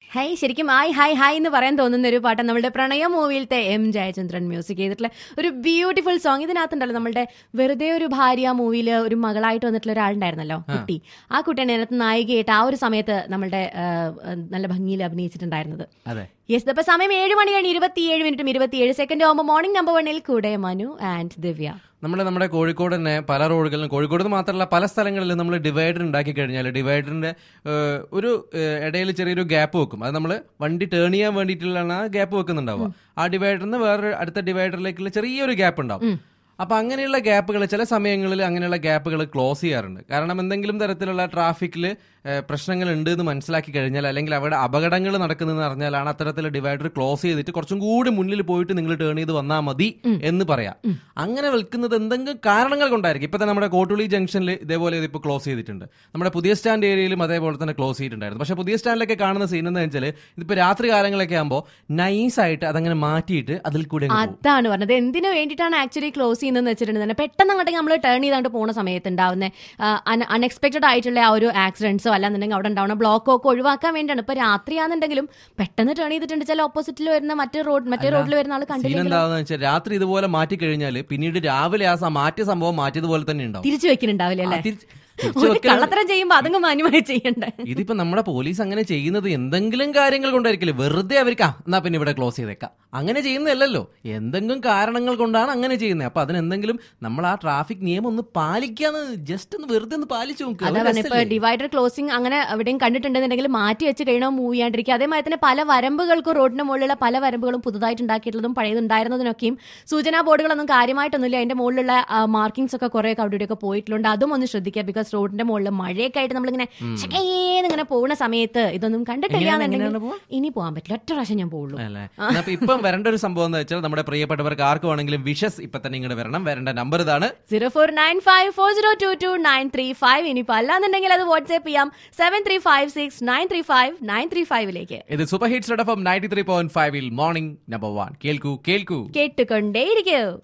High ശരിക്കും hi hi hi എന്ന് പറയാൻ തോന്നുന്ന ഒരു പാട്ട് നമ്മുടെ പ്രണയ മൂവിയിലത്തെ എം ജയചന്ദ്രൻ മ്യൂസിക് ചെയ്തിട്ടുള്ള ഒരു ബ്യൂട്ടിഫുൾ സോങ് ഇതിനകത്തുണ്ടല്ലോ നമ്മുടെ വെറുതെ ഒരു ഭാര്യ മൂവിയിൽ ഒരു മകളായിട്ട് വന്നിട്ടുള്ള ഒരാളുണ്ടായിരുന്നല്ലോ കുട്ടി ആ കുട്ടിയാണ് ഇതിനകത്ത് നായികയായിട്ട് ആ ഒരു സമയത്ത് നമ്മുടെ ആ, നല്ല ഭംഗിയിൽ അഭിനയിച്ചിട്ടുണ്ടായിരുന്നത് അതെ യെസ് അപ്പൊ സമയം ഏഴ് മണി കഴിഞ്ഞ് ഇരുപത്തിയേഴ് മിനിറ്റും ഇരുപത്തിയേഴ് സെക്കൻഡ് ആകുമ്പോൾ മോർണിംഗ് നമ്പർ വണ്ണിൽ കൂടെ മനു ആൻഡ് ദിവ്യ നമ്മൾ നമ്മുടെ കോഴിക്കോട് തന്നെ പല റോഡുകളിലും കോഴിക്കോട് എന്ന് മാത്രമല്ല പല സ്ഥലങ്ങളിലും നമ്മൾ ഡിവൈഡർ ഉണ്ടാക്കി കഴിഞ്ഞാൽ ഡിവൈഡറിന്റെ ഏഹ്, ഒരു ഇടയിൽ ചെറിയൊരു ഗ്യാപ്പ് വെക്കും അത് നമ്മൾ വണ്ടി ടേൺ ചെയ്യാൻ വേണ്ടിയിട്ടുള്ളതാണ് ആ ഗ്യാപ്പ് വെക്കുന്നുണ്ടാവുക ആ ഡിവൈഡറിന് വേറെ അടുത്ത ഡിവൈഡറിലേക്കുള്ള ചെറിയൊരു ഗ്യാപ്പ് ഉണ്ടാവും അപ്പൊ അങ്ങനെയുള്ള ഗ്യാപ്പുകൾ ചില സമയങ്ങളിൽ അങ്ങനെയുള്ള ഗ്യാപ്പുകൾ ക്ലോസ് ചെയ്യാറുണ്ട് കാരണം എന്തെങ്കിലും തരത്തിലുള്ള ട്രാഫിക്കിൽ പ്രശ്നങ്ങൾ ഉണ്ട് എന്ന് മനസ്സിലാക്കി കഴിഞ്ഞാൽ അല്ലെങ്കിൽ അവിടെ അപകടങ്ങൾ നടക്കുന്നതെന്ന് അറിഞ്ഞാലാണ് അത്തരത്തിൽ ഡിവൈഡർ ക്ലോസ് ചെയ്തിട്ട് കുറച്ചും കൂടി മുന്നിൽ പോയിട്ട് നിങ്ങൾ ടേൺ ചെയ്ത് വന്നാൽ മതി എന്ന് പറയാം അങ്ങനെ വിൽക്കുന്നത് എന്തെങ്കിലും കാരണങ്ങൾ കൊണ്ടായിരിക്കും ഇപ്പൊ തന്നെ നമ്മുടെ കോട്ടുളി ജംഗ്ഷനിൽ ഇതേപോലെ ഇതിപ്പോൾ ക്ലോസ് ചെയ്തിട്ടുണ്ട് നമ്മുടെ പുതിയ സ്റ്റാൻഡ് ഏരിയയിലും അതേപോലെ തന്നെ ക്ലോസ് ചെയ്തിട്ടുണ്ടായിരുന്നു പക്ഷെ പുതിയ സ്റ്റാൻഡിലൊക്കെ കാണുന്ന സീൻ എന്ന് വെച്ചാൽ ഇതിപ്പോ രാത്രി കാലങ്ങളൊക്കെ ആകുമ്പോൾ നൈസായിട്ട് അതങ്ങനെ മാറ്റിയിട്ട് അതിൽ കൂടെ അങ്ങ് പോകും. അതാണ് പറഞ്ഞത് എന്തിനു വേണ്ടിയിട്ടാണ് ആക്ച്വലി ക്ലോസ് ചെയ്യുന്നതെന്ന് വെച്ചിട്ടുണ്ടെങ്കിൽ പെട്ടെന്ന് അങ്ങോട്ടേക്ക് നമ്മൾ ടേൺ ചെയ്താണ്ട് പോകുന്ന സമയത്ത് ഉണ്ടാവുന്ന അൺഎക്സ്പെക്ടഡ് ആയിട്ടുള്ള ആ ഒരു ആക്സിഡൻസോ അല്ലാന്നുണ്ടെങ്കിൽ അവിടെ ഉണ്ടാവുന്ന ബ്ലോക്കോ ഒക്കെ ഒഴിവാക്കാൻ വേണ്ടിയാണ് ഇപ്പൊ രാത്രിയാണെന്നുണ്ടെങ്കിലും പെട്ടെന്ന് ടേൺ ചെയ്തിട്ടുണ്ട് ചില ഓപ്പോസിറ്റിൽ വരുന്ന മറ്റേ റോഡ് മറ്റേ റോഡിൽ വരുന്ന ആൾ സീൻ കണ്ടില്ലെങ്കിൽ എന്താണെന്ന് വെച്ചാൽ രാത്രി ഇതുപോലെ മാറ്റി കഴിഞ്ഞാൽ പിന്നീട് രാവിലെ ആ സ- മാറ്റിയ സംഭവം മാറ്റിയതുപോലെ തന്നെ ഉണ്ടാവും തിരിച്ചു വെക്കുന്നുണ്ടാവില്ല ആ, അല്ലേ തിരിച്ച് തിരിച്ച് ഒരു വെക്കൽ- കള്ളത്തരം ചെയ്യുമ്പോ അതങ്ങ് മാന്യമായി ചെയ്യണ്ടേ ഇതിപ്പോ നമ്മുടെ പോലീസ് അങ്ങനെ ചെയ്യുന്നത് എന്തെങ്കിലും കാര്യങ്ങൾ കൊണ്ടായിരിക്കില്ല വെറുതെ അവർക്ക് ആ എന്നാ പിന്നെ ഇവിടെ ക്ലോസ് ചെയ്തേക്കാം അങ്ങനെ ചെയ്യുന്നതല്ലല്ലോ എന്തെങ്കിലും കാരണങ്ങൾ കൊണ്ടാണ് അങ്ങനെ ചെയ്യുന്നത് അപ്പൊ അതിനെന്തെങ്കിലും നമ്മൾ ആ ട്രാഫിക് നിയമം ഒന്ന് പാലിക്കാന്ന് ജസ്റ്റ് ഒന്ന് വെറുതെ ഒന്ന് പാലിച്ചു നോക്കുക അതാ അത് പറഞ്ഞ ഇപ്പൊ രസല്ലേ? ഡിവൈഡർ ക്ലോസിംഗ് അങ്ങനെ എവിടെയും കണ്ടിട്ടുണ്ടെന്നുണ്ടെങ്കിൽ മാറ്റി വെച്ച് കഴിയണോ മൂവ് ചെയ്യാണ്ടിരിക്കുക അതേമാതിരി തന്നെ പല വരമ്പുകൾക്കും റോഡിന് മുകളിലുള്ള പല വരമ്പുകളും പുതുതായിട്ട് ഉണ്ടാക്കിയിട്ടുള്ളതും പഴയതുണ്ടായിരുന്നതിനൊക്കെയും സൂചനാ ബോർഡുകളൊന്നും കാര്യമായിട്ടൊന്നുമില്ല അതിന്റെ മുകളിലുള്ള മാർക്കിങ്സ് ഒക്കെ കുറെ ഒക്കെ അവിടെ ഇവിടെയൊക്കെ പോയിട്ടുണ്ട് അതും ഒന്ന് ശ്രദ്ധിക്കുക ബിക്കോസ് റോഡിന്റെ മുകളിൽ മഴയൊക്കെ ആയിട്ട് നമ്മളിങ്ങനെ ചകയേന്ന് ഇങ്ങനെ പോകുന്ന സമയത്ത് ഇതൊന്നും കണ്ടിട്ടില്ല എങ്ങനെയാണ് എന്നുണ്ടെങ്കിൽ പോവാ? ഇനി പോകാൻ പറ്റില്ല ഒറ്റ പ്രാവശ്യം ഞാൻ പോകുള്ളൂ അല്ലേ എന്നാ അപ്പൊ ഇപ്പം വരേണ്ട ഒരു സംഭവം എന്ന് വെച്ചാൽ നമ്മുടെ പ്രിയപ്പെട്ടവർക്ക് ആർക്ക് വേണമെങ്കിലും വിഷസ് ഇപ്പൊ തന്നെ ഇങ്ങോട്ട് വരണം വരേണ്ട നമ്പർ ഇതാണ് zero four nine five four zero two two nine three five ഇനിയിപ്പോ അല്ലാന്നുണ്ടെങ്കിൽ അത് വാട്സ്ആപ്പ് ചെയ്യാം seven three five six nine three five nine three ഫൈവിലേക്ക് ഇത് super hits F ninety three point ഫൈവിൽ മോർണിംഗ് നമ്പർ വൺ കേൾക്കൂ കേൾക്കൂ കേട്ടുകൊണ്ടേയിരിക്കൂ